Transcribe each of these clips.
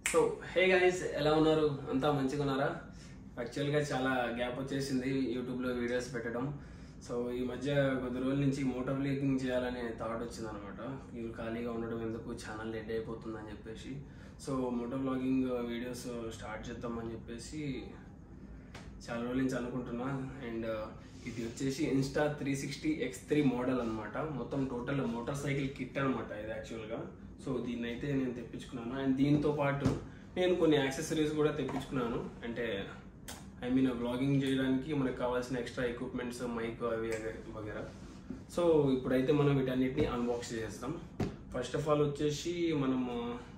So hey guys ఎలా ఉన్నారు అంతా మంచిగా ఉన్నారా యాక్చువల్గా చాలా గ్యాప్ వచ్చేసింది యూట్యూబ్లో వీడియోస్ పెట్టడం సో ఈ మధ్య కొద్ది రోజుల నుంచి మోటో బ్లాగింగ్ చేయాలనే థాట్ వచ్చింది అనమాట వీళ్ళు ఖాళీగా ఉండడం ఎందుకు ఛానల్ డెడ్ అయిపోతుందని చెప్పేసి so moto vlogging videos start చేద్దామని చెప్పేసి చాలా రోజుల నుంచి అనుకుంటున్నా అండ్ ఇది వచ్చేసి Insta three sixty X three model అనమాట మొత్తం టోటల్ మోటార్ సైకిల్ కిట్ అనమాట ఇది యాక్చువల్గా సో దీన్ని అయితే నేను తెప్పించుకున్నాను అండ్ దీంతో పాటు నేను కొన్ని యాక్సెసరీస్ కూడా తెప్పించుకున్నాను అంటే ఐ మీన్ బ్లాగింగ్ చేయడానికి మనకు కావాల్సిన ఎక్స్ట్రా ఎక్విప్మెంట్స్ మైక్ అవి వగేరా సో ఇప్పుడైతే మనం వీటన్నిటిని అన్బాక్స్ చేస్తాం ఫస్ట్ ఆఫ్ ఆల్ వచ్చేసి మనము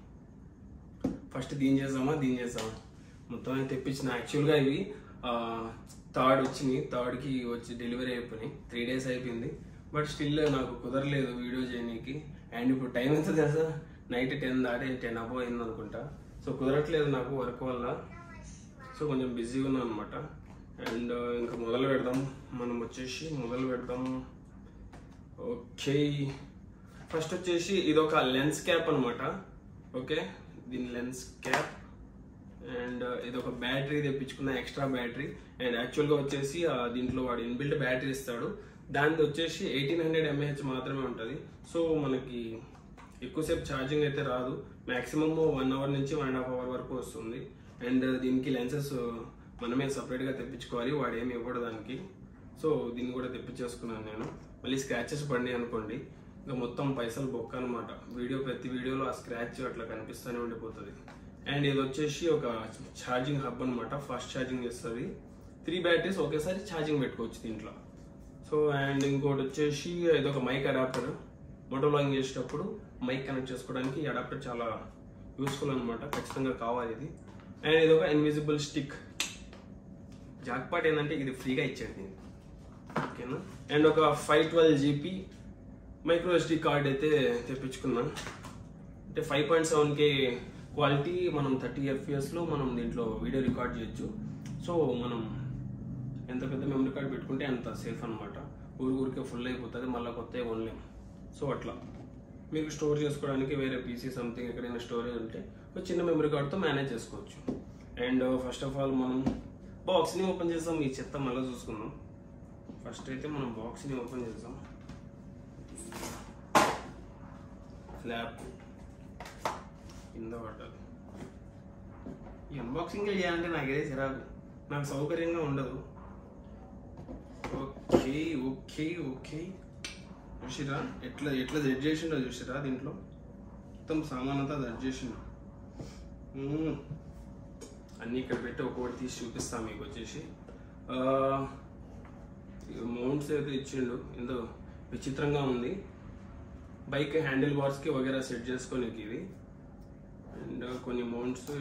ఫస్ట్ దీని చేద్దామా దీని చేద్దామా మొత్తం అయితే తెప్పించిన యాక్చువల్గా ఇవి థర్డ్ వచ్చినాయి థర్డ్కి వచ్చి డెలివరీ అయిపోయినాయి త్రీ డేస్ అయిపోయింది బట్ స్టిల్ నాకు కుదరలేదు వీడియో చేయడానికి అండ్ ఇప్పుడు టైం ఎంత తెలుసా నైట్ టెన్ దాటి టెన్ అబో అయింది అనుకుంటా సో కుదరట్లేదు నాకు వర్క్ వల్ల సో కొంచెం బిజీగా ఉన్నాను అనమాట అండ్ ఇంకా మొదలు పెడదాం మనం వచ్చేసి మొదలు పెడదాం ఓకే ఫస్ట్ వచ్చేసి ఇది ఒక లెన్స్ క్యాప్ అనమాట ఓకే దీని లెన్స్ క్యాప్ అండ్ ఇది ఒక బ్యాటరీ తెప్పించుకున్న ఎక్స్ట్రా బ్యాటరీ అండ్ యాక్చువల్గా వచ్చేసి ఆ, దీంట్లో వాడు ఇన్బిల్ట్ బ్యాటరీ ఇస్తాడు దానిది వచ్చేసి ఎయిటీన్ హండ్రెడ్ ఎంఏహెచ్ మాత్రమే ఉంటుంది సో మనకి ఎక్కువసేపు ఛార్జింగ్ అయితే రాదు మాక్సిమం వన్ అవర్ నుంచి వన్ అండ్ హాఫ్ అవర్ వరకు వస్తుంది అండ్ దీనికి లెన్సెస్ మనమే సపరేట్గా తెప్పించుకోవాలి వాడు ఏమి ఇవ్వడు దానికి సో దీన్ని కూడా తెప్పించేసుకున్నాను నేను మళ్ళీ స్క్రాచెస్ పడి అనుకోండి ఇంకా మొత్తం పైసలు బొక్క అనమాట వీడియో ప్రతి వీడియోలో ఆ స్క్రాచ్ అట్లా కనిపిస్తూనే ఉండిపోతుంది అండ్ ఇది వచ్చేసి ఒక ఛార్జింగ్ హబ్ అనమాట ఫాస్ట్ ఛార్జింగ్ చేస్తుంది త్రీ బ్యాటరీస్ ఒకేసారి ఛార్జింగ్ పెట్టుకోవచ్చు దీంట్లో సో అండ్ ఇంకోటి వచ్చేసి ఇది ఒక మైక్ అడాప్టర్ మోటో లాంగ్ చేసేటప్పుడు మైక్ కనెక్ట్ చేసుకోవడానికి ఈ అడాప్టర్ చాలా యూస్ఫుల్ అనమాట ఖచ్చితంగా కావాలి ఇది అండ్ ఇది ఒక ఇన్విజిబుల్ స్టిక్ జాక్పాట్ ఏంటంటే ఇది ఫ్రీగా ఇచ్చాడు దీన్ని ఓకేనా అండ్ ఒక five twelve GB micro SD card అయితే తెప్పించుకున్నాను అంటే five point seven K quality మనం థర్టీ ఎఫ్పిఎస్లో మనం దీంట్లో వీడియో రికార్డ్ చేయొచ్చు సో మనం ఎంత పెద్ద మెమరీ కార్డ్ పెట్టుకుంటే అంత సేఫ్ అనమాట ఊరి ఊరికే ఫుల్ అయిపోతుంది మళ్ళీ కొత్త కొనలేం సో అట్లా మీకు స్టోర్ చేసుకోవడానికి వేరే పీసీ సంథింగ్ ఎక్కడైనా స్టోరేజ్ ఉంటే ఒక చిన్న మెమరీ కార్డ్తో మేనేజ్ చేసుకోవచ్చు అండ్ ఫస్ట్ ఆఫ్ ఆల్ మనం బాక్స్ని ఓపెన్ చేస్తాం ఈ చెత్త మళ్ళీ చూసుకుందాం ఫస్ట్ అయితే మనం బాక్స్ని ఓపెన్ చేద్దాం ఫ్లాప్ కింద పడ్డది ఈ అన్బాక్సింగ్ చేయాలంటే నాకు ఏదే చిరాకు నాకు సౌకర్యంగా ఉండదు ఓకే ఓకే ఓకే చూసిరా ఎట్లా ఎట్లా జడ్జ్ చేసిండో చూసిరా దీంట్లో మొత్తం సామాన్ అంతా జడ్జ్ చేసిండు మ్మ్. అన్నీ ఇక్కడ పెట్టి ఒక్కొక్కటి తీసి చూపిస్తాం మీకు వచ్చేసి మౌంట్స్ అయితే ఇచ్చిండు ఎంతో విచిత్రంగా ఉంది బైక్ హ్యాండిల్ బార్స్కి వగేరా సెట్ చేసుకోనికి ఇది అండ్ కొన్ని మౌంట్స్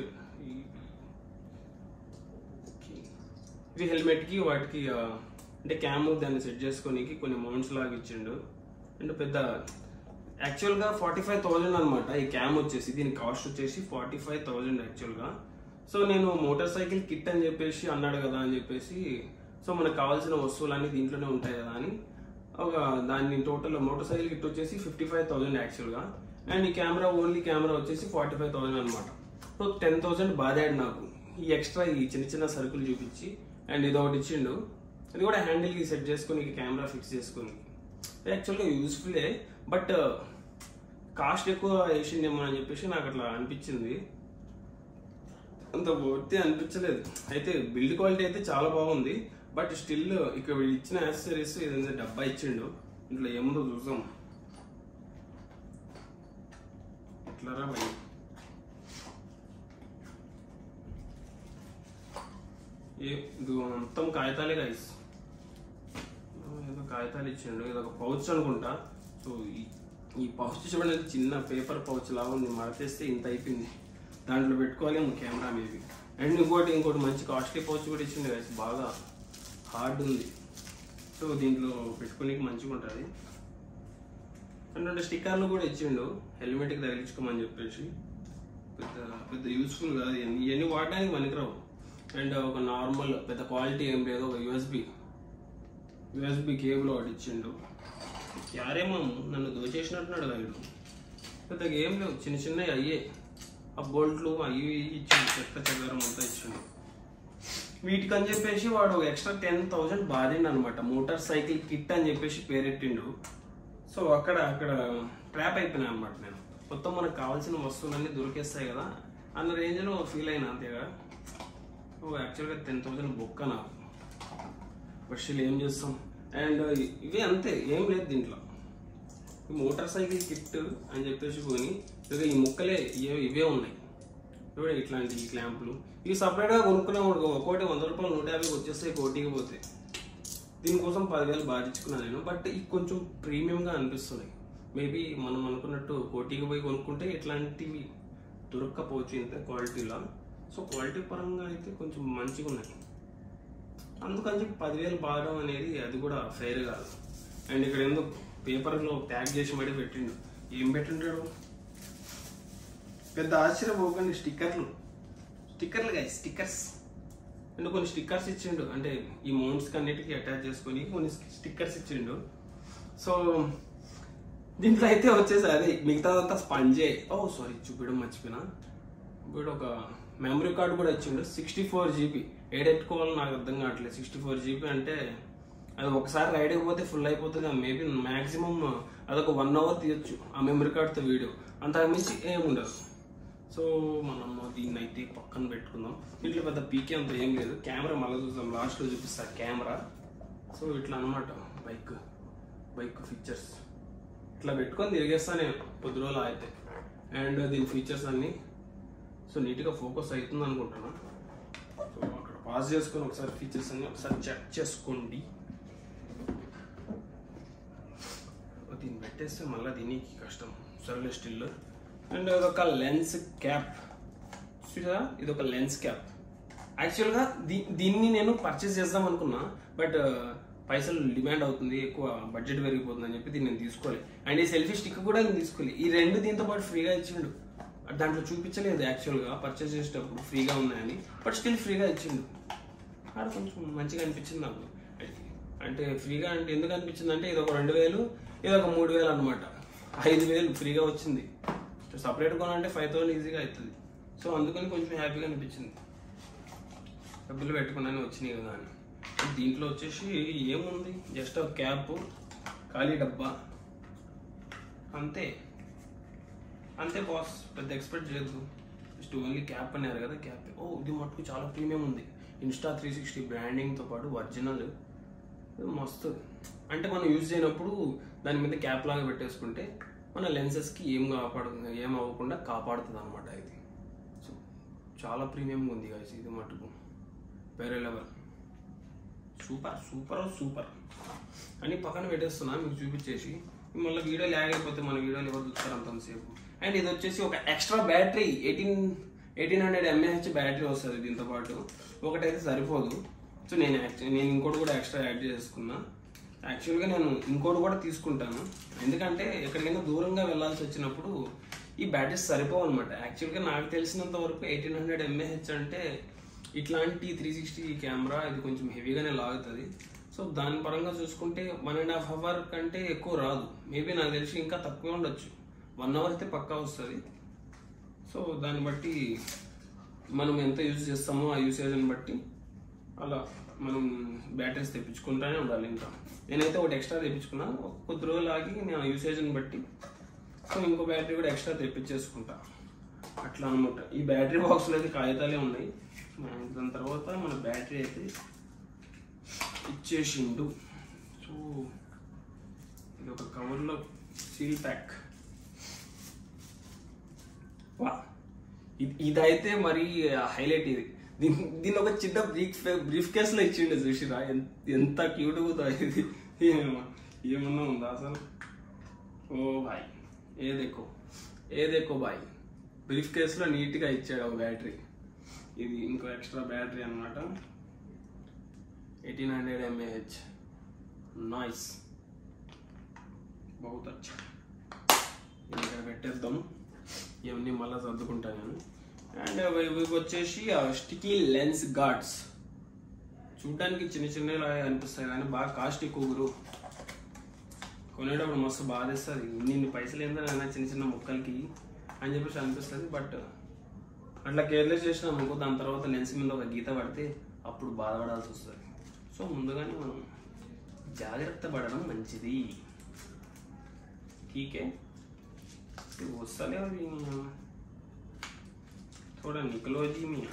ఇది హెల్మెట్కి వాటికి ఆ, అంటే క్యామ్ దాన్ని సెట్ చేసుకోనికి కొన్ని మౌంట్స్ లాగా ఇచ్చిండు అండ్ పెద్ద యాక్చువల్గా ఫార్టీ ఫైవ్ థౌజండ్ అనమాట ఈ క్యామ్ వచ్చేసి దీని కాస్ట్ వచ్చేసి ఫార్టీ ఫైవ్ థౌజండ్ యాక్చువల్గా సో నేను మోటార్ సైకిల్ కిట్ అని చెప్పేసి అన్నాడు కదా అని చెప్పేసి సో మనకు కావాల్సిన వస్తువులన్నీ దీంట్లోనే ఉంటాయి కదా అని ఒక దాన్ని టోటల్ మోటార్ సైకిల్ కిట్ వచ్చేసి ఫిఫ్టీ ఫైవ్ థౌసండ్ యాక్చువల్గా అండ్ ఈ కెమెరా ఓన్లీ కెమెరా వచ్చేసి ఫార్టీ ఫైవ్ థౌసండ్ అనమాట సో టెన్ థౌసండ్ బాధాడు నాకు ఈ ఎక్స్ట్రా ఈ చిన్న చిన్న సరుకులు చూపించి అండ్ ఇది ఒకటి ఇచ్చిండు ఇది కూడా హ్యాండిల్కి సెట్ చేసుకొని కెమెరా ఫిక్స్ చేసుకొని యాక్చువల్గా యూస్ఫుల్లే బట్ కాస్ట్ ఎక్కువ వేసిందేమో అని చెప్పేసి నాకు అట్లా అనిపించింది అంత వర్తి అనిపించలేదు అయితే బిల్డ్ క్వాలిటీ అయితే చాలా బాగుంది బట్ స్టిల్ ఇక్కడ వీళ్ళు ఇచ్చిన యాక్సెసరీస్ ఏదైనా డబ్బా ఇచ్చిండు ఇంట్లో ఏముందో చూసాం ఎట్లారా భయ్ ఏ ఇది మొత్తం కాగితాలే గైస్ ఏదో కాగితాలు ఇచ్చిండు ఇది ఒక పౌచ్ అనుకుంటా సో ఈ ఈ పౌచ్ చూడండి చిన్న పేపర్ పౌచ్ లాగా ఉంది మడతేస్తే ఇంత అయిపోయింది దాంట్లో పెట్టుకోవాలి కెమెరా మేబీ అండ్ ఇంకోటి ఇంకోటి మంచి కాస్ట్లీ పౌచ్ కూడా ఇచ్చిండు గైస్ బాగా హార్డ్ ఉంది సో దీంట్లో పెట్టుకోనికి మంచిగా ఉంటుంది అండ్ రెండు స్టిక్కర్లు కూడా ఇచ్చిండు హెల్మెట్కి తగిలించుకోమని చెప్పేసి పెద్ద పెద్ద యూస్ఫుల్ కాదు ఇవన్నీ ఇవన్నీ వాడడానికి పనికిరావు అండ్ ఒక నార్మల్ పెద్ద క్వాలిటీ ఏం లేదు ఒక యూఎస్బి యూఎస్బి కేబుల్ ఒకటి ఇచ్చిండు క్యారేమో నన్ను దోచేసినట్టున్నాడు వీళ్ళు పెద్దగా ఏం లేవు చిన్న చిన్నవి అయ్యే ఆ బోల్ట్లు అవి ఇవి ఇచ్చిండు చెత్త చెదారం అంతా ఇచ్చిండు వీటికి అని చెప్పేసి వాడు ఎక్స్ట్రా టెన్ థౌజండ్ బాధిండు అనమాట మోటార్ సైకిల్ కిట్ అని చెప్పేసి పేరెట్టిండు సో అక్కడ అక్కడ ట్రాప్ అయిపోయినా అనమాట నేను మొత్తం మనకు కావాల్సిన వస్తువులన్నీ దొరికేస్తాయి కదా అన్న రేంజ్లో ఫీల్ అయినా అంతేగా ఓ యాక్చువల్గా టెన్ థౌజండ్ బుక్ నాకు బస్సులు ఏం చేస్తాం అండ్ ఇవి అంతే ఏం లేదు దీంట్లో ఈ మోటార్ సైకిల్ కిట్ అని చెప్పేసి కొని ఇక ఈ ముక్కలే ఇవే ఇవే ఉన్నాయి చూడ ఇట్లాంటి ఈ క్లాంపులు ఇవి సపరేట్గా కొనుక్కున్నాం అనుకో ఒక్కోటి వంద రూపాయలు నూట యాభైకి వచ్చేస్తాయి కోటికి పోతే దీనికోసం పదివేలు బాధించుకున్నాను నేను బట్ ఇది కొంచెం ప్రీమియంగా అనిపిస్తున్నాయి మేబీ మనం అనుకున్నట్టు కోటికి పోయి కొనుక్కుంటే ఇట్లాంటివి దొరక్కపోవచ్చు ఇంత క్వాలిటీలో సో క్వాలిటీ పరంగా అయితే కొంచెం మంచిగా ఉన్నాయి అందుకని చెప్పి పదివేలు బాగడం అనేది అది కూడా ఫెయిర్ కాదు అండ్ ఇక్కడ ఏందో పేపర్లో ప్యాక్ చేసి మరీ పెట్టిండు ఏం పెట్టింటాడు పెద్ద ఆశ్చర్యపోకండి స్టిక్కర్లు స్టిక్కర్లు కాదు స్టిక్కర్స్ అండ్ కొన్ని స్టిక్కర్స్ ఇచ్చిండు అంటే ఈ మౌంట్స్ అన్నిటికీ అటాచ్ చేసుకొని కొన్ని స్టిక్కర్స్ ఇచ్చిండు సో దీంట్లో అయితే వచ్చేసి అదే మిగతాదంతా స్పంజే ఓ సారీ చూపించడం మర్చిపోయినా ఇప్పుడు ఒక మెమరీ కార్డు కూడా ఇచ్చిండు సిక్స్టీ ఫోర్ జీబీ ఏడెట్టుకోవాలో నాకు అర్థం కావట్లేదు సిక్స్టీ ఫోర్ జీబీ అంటే అది ఒకసారి రైడ్ అయిపోతే ఫుల్ అయిపోతుంది మేబీ మాక్సిమం అదొక వన్ అవర్ తీయొచ్చు ఆ మెమరీ కార్డ్తో వీడియో అంతకు మించి ఏం ఉండదు సో మనం దీన్ని అయితే పక్కన పెట్టుకుందాం దీంట్లో పెద్ద పీకే అంత ఏం లేదు కెమెరా మళ్ళీ చూద్దాం లాస్ట్లో చూపిస్తా కెమెరా సో ఇట్లా అనమాట బైక్ బైక్ ఫీచర్స్ ఇట్లా పెట్టుకొని తిరిగేస్తా నేను కొద్ది రోజులు అయితే అండ్ దీని ఫీచర్స్ అన్నీ సో నీట్గా ఫోకస్ అవుతుంది అనుకుంటున్నా సో అక్కడ పాస్ చేసుకొని ఒకసారి ఫీచర్స్ అన్ని ఒకసారి చెక్ చేసుకోండి దీన్ని పెట్టేస్తే మళ్ళీ దీనికి కష్టం సర్లే స్టిల్ అండ్ ఇదొక లెన్స్ క్యాప్ చూసారా ఇది ఒక లెన్స్ క్యాప్ యాక్చువల్గా దీ దీన్ని నేను పర్చేస్ చేద్దాం అనుకున్నా బట్ పైసలు డిమాండ్ అవుతుంది ఎక్కువ బడ్జెట్ పెరిగిపోతుంది అని చెప్పి దీన్ని నేను తీసుకోవాలి అండ్ ఈ సెల్ఫీ స్టిక్ కూడా నేను తీసుకోవాలి ఈ రెండు దీంతో పాటు ఫ్రీగా ఇచ్చిండు దాంట్లో చూపించలేదు యాక్చువల్గా పర్చేస్ చేసేటప్పుడు ఫ్రీగా ఉన్నాయని బట్ స్టిల్ ఫ్రీగా ఇచ్చిండు అది కొంచెం మంచిగా అనిపించింది నాకు అంటే ఫ్రీగా అంటే ఎందుకు అనిపించింది అంటే ఇది ఒక రెండు వేలు ఇది ఒక మూడు వేలు అనమాట ఐదు వేలు ఫ్రీగా వచ్చింది సపరేట్ కొనాలంటే ఫైవ్ థౌసండ్ ఈజీగా అవుతుంది సో అందుకని కొంచెం హ్యాపీగా అనిపించింది డబ్బులు పెట్టుకున్నాను వచ్చినాయి కదా అని దీంట్లో వచ్చేసి ఏముంది జస్ట్ ఒక క్యాప్ ఖాళీ డబ్బా అంతే అంతే బాస్ పెద్ద ఎక్స్పెక్ట్ చేయొద్దు జస్ట్ ఓన్లీ క్యాప్ అన్నారు కదా క్యాప్ ఓ ఇది మటుకు చాలా ప్రీమియం ఉంది ఇన్స్టా త్రీ సిక్స్టీ బ్రాండింగ్తో పాటు ఒరిజినల్ మస్తు అంటే మనం యూజ్ చేయనప్పుడు దాని మీద క్యాప్ లాగా పెట్టేసుకుంటే మన లెన్సెస్కి ఏం కాపాడు ఏం అవ్వకుండా కాపాడుతుంది అనమాట ఇది సో చాలా ప్రీమియంగా ఉంది guys ఇది మటుకు వేరే లెవెల్ సూపర్ సూపర్ సూపర్ అని పక్కన పెట్టేస్తున్నా మీకు చూపించేసి మళ్ళీ వీడియో ల్యాగ్ అయిపోతే మన వీడియోలు ఎవరు చూస్తారు అంతసేపు అండ్ ఇది వచ్చేసి ఒక extra battery eighteen eighteen hundred mAh battery వస్తుంది దీంతో పాటు ఒకటైతే సరిపోదు సో నేను యాక్చువల్ నేను ఇంకోటి కూడా ఎక్స్ట్రా యాడ్ చేసుకున్నా యాక్చువల్గా నేను ఇంకోటి కూడా తీసుకుంటాను ఎందుకంటే ఎక్కడికైనా దూరంగా వెళ్ళాల్సి వచ్చినప్పుడు ఈ బ్యాటరీస్ సరిపోవు అనమాట యాక్చువల్గా నాకు తెలిసినంత వరకు ఎయిటీన్ హండ్రెడ్ ఎంఏహెచ్ అంటే ఇట్లాంటి త్రీ సిక్స్టీ కెమెరా ఇది కొంచెం హెవీగానే లాగుతుంది సో దాని పరంగా చూసుకుంటే వన్ అండ్ హాఫ్ అవర్ కంటే ఎక్కువ రాదు మేబీ నాకు తెలిసి ఇంకా తక్కువ ఉండొచ్చు వన్ అవర్ అయితే పక్కా వస్తుంది సో దాన్ని బట్టి మనం ఎంత యూజ్ చేస్తామో ఆ యూసేజ్ని బట్టి అలా మనం బ్యాటరీస్ తెప్పించుకుంటానే ఉండాలి ఇంకా నేనైతే ఒకటి ఎక్స్ట్రా తెప్పించుకున్నా ఒక కొద్ది రోజులు ఆగి నేను ఆ యూసేజ్ని బట్టి సో ఇంకో బ్యాటరీ కూడా ఎక్స్ట్రా తెప్పించేసుకుంటా అట్లా అనమాట ఈ బ్యాటరీ బాక్స్లో అయితే కాగితాలే ఉన్నాయి మన- దాని తర్వాత మన బ్యాటరీ అయితే ఇచ్చేసిండు సో ఇది ఒక కవర్లో సీల్ ప్యాక్ వా ఇది ఇదైతే మరి హైలైట్ ఇది దీని దీని ఒక చిన్న బ్రీఫ్ బ్రీఫ్ కేసులో ఇచ్చిండు చూసిరా ఎంత ఎంత క్యూట్ ఉందో ఇది ఏమో ఏమన్నా ఉందా అసలు ఓ బాయ్ ఏదెక్కో ఏదెక్కో బాయ్ బ్రీఫ్ కేసులో నీట్గా ఇచ్చాడు ఒక బ్యాటరీ ఇది ఇంకో ఎక్స్ట్రా బ్యాటరీ అన్నమాట ఎయిటీన్ హండ్రెడ్ ఎంఏహెచ్ నాయిస్ బహుత్ అచ్చా ఇది ఇక్కడ పెట్టేద్దాం ఇవన్నీ మళ్ళీ సర్దుకుంటా నేను అండ్ ఇవి వచ్చేసి స్టికీ లెన్స్ గార్డ్స్ చూడడానికి చిన్న చిన్నలా అనిపిస్తాయి కానీ బాగా కాస్ట్ ఎక్కువ గురు కొనేటప్పుడు మస్తు బాధేస్తుంది ఇన్ని పైసలు ఏందని చిన్న చిన్న ముక్కలకి అని చెప్పేసి అనిపిస్తుంది బట్ అట్లా కేర్లెస్ చేసినాం అనుకో దాని తర్వాత లెన్స్ మీద ఒక గీత పడితే అప్పుడు బాధపడాల్సి వస్తుంది సో ముందుగానే మనం జాగ్రత్త పడడం మంచిది ఠీకే వస్తలే అవి थोड़ा निकलो जी मियाँ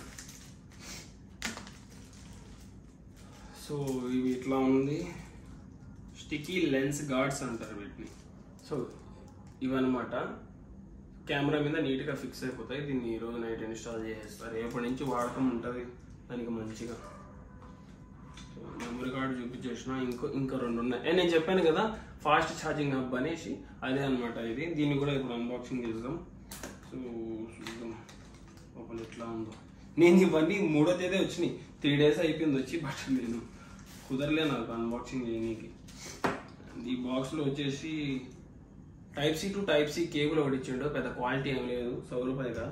సో ఇవి ఇట్లా ఉంది స్టికీ లెన్స్ గార్డ్స్ అంటారు వీటిని సో ఇవన్నమాట కెమెరా మీద నీట్గా ఫిక్స్ అయిపోతాయి దీన్ని ఈ రోజు నైట్ ఇన్స్టాల్ చేసేస్తారు రేపటి నుంచి వాడకం ఉంటుంది దానికి మంచిగా మెమరీ కార్డు చూపించేసిన ఇంకో ఇంకా రెండు ఉన్నాయి ఏ, నేను చెప్పాను కదా ఫాస్ట్ ఛార్జింగ్ హబ్ అనేసి అదే అన్నమాట ఇది దీన్ని కూడా ఇప్పుడు అన్బాక్సింగ్ చేద్దాం సో చూద్దాం లోపల ఎట్లా ఉందో నేను ఇవన్నీ మూడో తేదీ వచ్చినాయి త్రీ డేస్ అయిపోయింది వచ్చి బట్ నేను కుదరలే నాకు అన్బాక్సింగ్ చేయనీకి ఈ బాక్స్లో వచ్చేసి type C to type C cable ఒకటి ఇచ్చిండు పెద్ద క్వాలిటీ ఏం లేదు సౌ రూపాయగా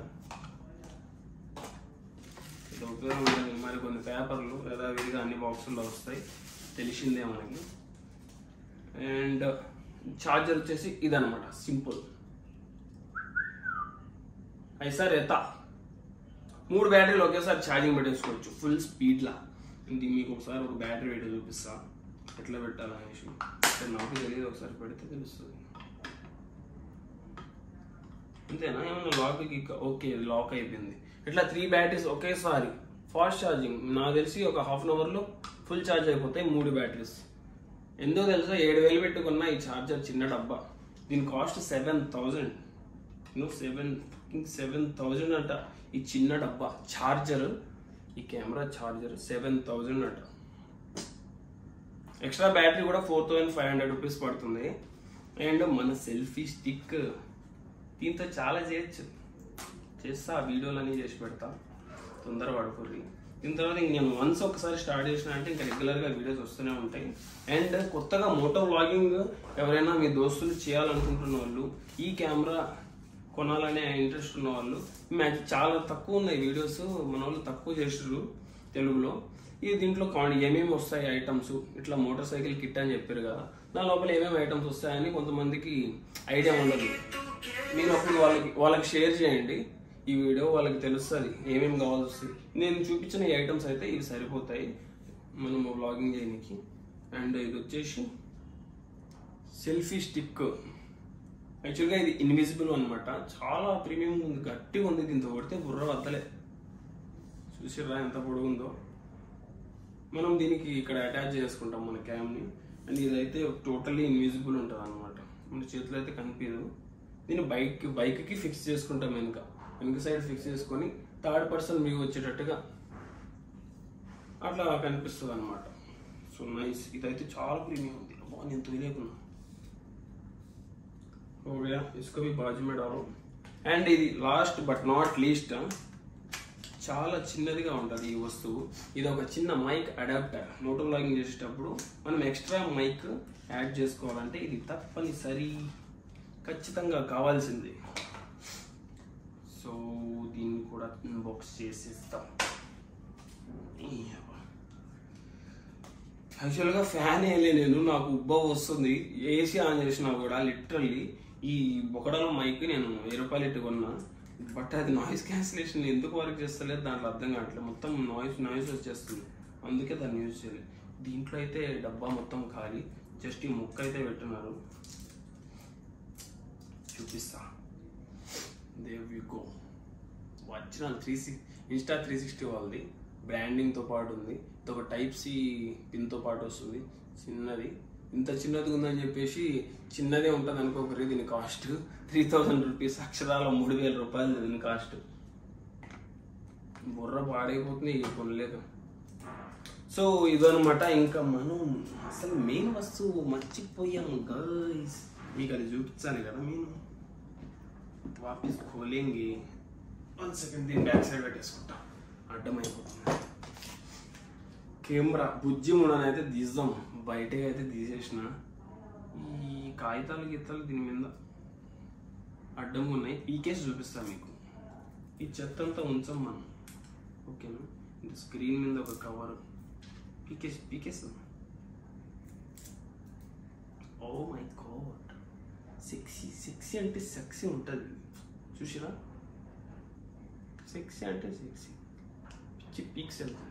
ఇది ఉపయోగం ఉండదు మరి కొన్ని పేపర్లు లేదా విడిగా అన్ని బాక్సుల్లో వస్తాయి తెలిసిందే మనకి అండ్ ఛార్జర్ వచ్చేసి ఇదనమాట సింపుల్ ఐసా రేతా మూడు బ్యాటరీలు ఒకేసారి ఛార్జింగ్ పెట్టేసుకోవచ్చు ఫుల్ స్పీడ్లా ఇది మీకు ఒకసారి ఒక బ్యాటరీ పెట్టి చూపిస్తా ఎట్లా పెట్టాలనేసి అంటే నాకు తెలియదు ఒకసారి పెడితే తెలుస్తుంది అంతేనా ఏమన్నా లాక్కి ఓకే లాక్ అయిపోయింది ఇట్లా త్రీ బ్యాటరీస్ ఒకేసారి ఫాస్ట్ ఛార్జింగ్ నాకు తెలిసి ఒక హాఫ్ అన్ అవర్లో ఫుల్ ఛార్జ్ అయిపోతాయి మూడు బ్యాటరీస్ ఎంతో తెలుసా ఏడు వేలు పెట్టుకున్న ఈ ఛార్జర్ చిన్న డబ్బా దీని cost seven thousand no seven seven thousand అంట ఈ చిన్న డబ్బా ఛార్జర్ ఈ కెమెరా ఛార్జర్ సెవెన్ థౌజండ్ అంట ఎక్స్ట్రా బ్యాటరీ కూడా four thousand five hundred rupees పడుతుంది అండ్ మన సెల్ఫీ స్టిక్ దీంతో చాలా చేయొచ్చు చేస్తా ఆ వీడియోలు అన్నీ చేసి పెడతా తొందర పడుకోర్రి దీని తర్వాత ఇంక నేను వన్స్ ఒకసారి స్టార్ట్ చేసిన అంటే ఇంకా రెగ్యులర్గా వీడియోస్ వస్తూనే ఉంటాయి అండ్ కొత్తగా మోటో వ్లాగింగ్ ఎవరైనా మీ దోస్తులు చేయాలనుకుంటున్న వాళ్ళు ఈ కెమెరా కొనాలనే ఇంట్రెస్ట్ ఉన్న వాళ్ళు మ్యాచ్ చాలా తక్కువ ఉన్నాయి వీడియోస్ మన వాళ్ళు తక్కువ చేసారు తెలుగులో ఇది దీంట్లో కాండి ఏమేమి వస్తాయి ఐటమ్స్ ఇట్లా మోటార్ సైకిల్ కిట్ అని చెప్పారు కదా దాని లోపల ఏమేమి ఐటమ్స్ వస్తాయని కొంతమందికి ఐడియా ఉండదు మీరు అప్పుడు వాళ్ళకి వాళ్ళకి షేర్ చేయండి ఈ వీడియో వాళ్ళకి తెలుస్తుంది ఏమేమి కావాల్సి వస్తుంది నేను చూపించిన ఈ ఐటమ్స్ అయితే ఇవి సరిపోతాయి మనం బ్లాగింగ్ చేయడానికి అండ్ ఇది వచ్చేసి సెల్ఫీ స్టిక్ యాక్చువల్గా ఇది ఇన్విజిబుల్ అనమాట చాలా ప్రీమియం ఉంది గట్టిగా ఉంది దీంతో కొడితే బుర్ర వద్దలే చూసిర్రా ఎంత పొడుగు ఉందో మనం దీనికి ఇక్కడ అటాచ్ చేసుకుంటాం మన క్యామ్ని అండ్ ఇదైతే టోటల్లీ ఇన్విజిబుల్ ఉంటుంది అనమాట మన చేతిలో అయితే కనిపించదు దీన్ని బైక్ బైక్కి ఫిక్స్ చేసుకుంటాం వెనుక వెనుక సైడ్ ఫిక్స్ చేసుకొని థర్డ్ పర్సన్ మీకు వచ్చేటట్టుగా అట్లా కనిపిస్తుంది అనమాట సో నైస్ ఇదైతే చాలా ప్రీమియం ఉంది అబ్బా నేను తొలిలేకున్నా हो गया इसको भी बाजू में डालो అండ్ ఇది లాస్ట్ బట్ నాట్ లీస్ట్ చాలా చిన్నదిగా ఉంటుంది ఈ వస్తువు ఇది ఒక చిన్న మైక్ అడాప్టర్ మోటో బ్లాగింగ్ చేసేటప్పుడు మనం ఎక్స్ట్రా మైక్ యాడ్ చేసుకోవాలంటే ఇది తప్పనిసరి ఖచ్చితంగా కావాల్సింది సో దీన్ని కూడా బాక్స్ చేసేస్తాం యాక్చువల్గా ఫ్యాన్ వేయలే నేను నాకు ఉబ్బ వస్తుంది ఏసీ ఆన్ చేసినా కూడా లిటరల్లీ ఈ బొకడలో మైక్ నేను వెయ్యి రూపాయలు ఇట్టు కొన్నా బట్ అది నాయిస్ క్యాన్సిలేషన్ ఎందుకు వర్క్ చేస్తలేదు దాంట్లో అర్థం కావట్లేదు మొత్తం నాయిస్ నాయిస్ వచ్చేస్తుంది అందుకే దాన్ని యూజ్ చేయాలి దీంట్లో అయితే డబ్బా మొత్తం ఖాళీ జస్ట్ ఈ ముక్క అయితే పెట్టున్నారు చూపిస్తా దేవ్ యూ గో వచ్చిన three six Insta three sixty వాళ్ళది బ్రాండింగ్తో పాటు ఉంది ఇది ఒక టైప్ సి పిన్తో పాటు వస్తుంది చిన్నది ఇంత చిన్నది ఉందని చెప్పేసి చిన్నదే ఉంటుంది అనుకోకరి దీని కాస్ట్ త్రీ థౌజండ్ రూపీస్ అక్షరాల మూడు వేల రూపాయలు దీని కాస్ట్ బుర్ర పాడైపోతుంది ఇక కొనలేక సో ఇదనమాట ఇంకా మనం అసలు మెయిన్ వస్తువు మర్చిపోయాం గైస్ మీకు అది చూపించాలి కదా నేను వాపస్ ఖోలేంగి వన్ సెకండ్ దీన్ని బ్యాక్ సైడ్ పెట్టేసుకుంటా అడ్డమైపోతుంది కెమెరా బుజ్జి ముడని అయితే తీద్దాం బయటకి అయితే తీసేసిన ఈ కాగితాలు గీతాలు దీని మీద అడ్డంగా ఉన్నాయి పీకేసి చూపిస్తాను మీకు ఈ చెత్త అంతా ఉంచాం మనం ఓకేనా ఇది స్క్రీన్ మీద ఒక కవర్ పీకేసి పీకేస్తాం oh my God sexy sexy అంటే సెక్సీ ఉంటుంది చూసిరా సెక్సీ అంటే సెక్సీ పిచ్చి పీక్స్ వెళ్తుంది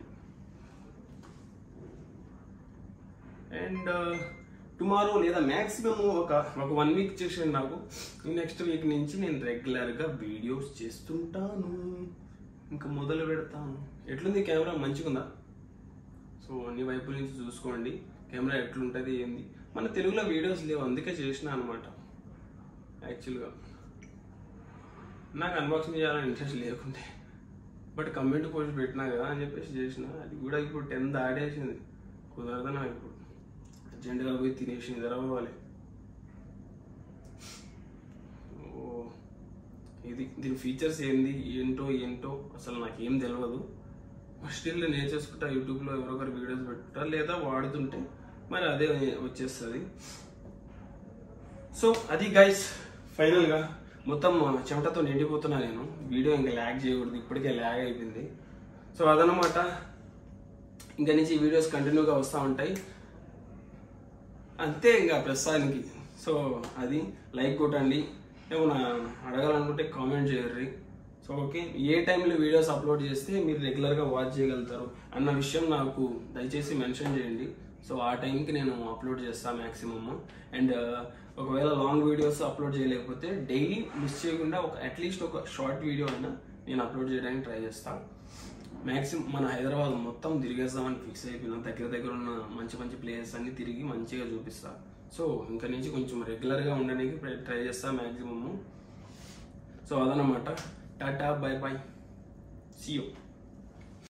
అండ్ టుమారో లేదా మ్యాక్సిమం ఒక ఒక వన్ వీక్ చేసాను నాకు నెక్స్ట్ వీక్ నుంచి నేను రెగ్యులర్గా వీడియోస్ చేస్తుంటాను ఇంకా మొదలు పెడతాను ఎట్లుంది కెమెరా మంచిగా ఉందా సో అన్ని వైపుల నుంచి చూసుకోండి కెమెరా ఎట్లుంటుంది ఏంది మన తెలుగులో వీడియోస్ లేవు అందుకే చేసిన అనమాట యాక్చువల్గా నాకు అన్బాక్సింగ్ చేయాలని ఇంట్రెస్ట్ లేకుండే బట్ కమెంట్ పోస్ట్ పెట్టినా కదా అని చెప్పేసి చేసిన అది కూడా ఇప్పుడు టెన్ దాడేసింది కుదరదు నాకు ఇప్పుడు అర్జెంటుగా పోయి తినేసి నిద్రపోవాలి ఓ ఇది దీని ఫీచర్స్ ఏంది ఏంటో ఏంటో అసలు నాకేం తెలియదు స్టిల్ నేను చేసుకుంటా యూట్యూబ్లో ఎవరొకరు వీడియోస్ పెట్టుకుంటా లేదా వాడుతుంటే మరి అదే వచ్చేస్తుంది సో అది గైస్ ఫైనల్గా మొత్తం చెమటతో నిండిపోతున్నా నేను వీడియో ఇంకా ల్యాగ్ చేయకూడదు ఇప్పటికే ల్యాగ్ అయిపోయింది సో అదనమాట ఇంకా నుంచి ఈ వీడియోస్ కంటిన్యూగా వస్తూ ఉంటాయి అంతే ఇంకా ప్రస్తుతానికి సో అది లైక్ కొట్టండి ఏమన్నా అడగాలనుకుంటే కామెంట్ చేయర్రి సో ఓకే ఏ టైంలో వీడియోస్ అప్లోడ్ చేస్తే మీరు రెగ్యులర్గా వాచ్ చేయగలుగుతారు అన్న విషయం నాకు దయచేసి మెన్షన్ చేయండి సో ఆ టైంకి నేను అప్లోడ్ చేస్తాను మ్యాక్సిమమ్ అండ్ ఒకవేళ లాంగ్ వీడియోస్ అప్లోడ్ చేయలేకపోతే డైలీ మిస్ చేయకుండా ఒక అట్లీస్ట్ ఒక షార్ట్ వీడియో అయినా నేను అప్లోడ్ చేయడానికి ట్రై చేస్తాను మ్యాక్సిమం మన హైదరాబాద్ మొత్తం తిరిగేస్తామని ఫిక్స్ అయిపోయినా దగ్గర దగ్గర ఉన్న మంచి మంచి ప్లేసెస్ అన్ని తిరిగి మంచిగా చూపిస్తా సో ఇంకా నుంచి కొంచెం రెగ్యులర్గా ఉండడానికి ట్రై చేస్తా మ్యాక్సిమము సో అదనమాట tata bye bye see you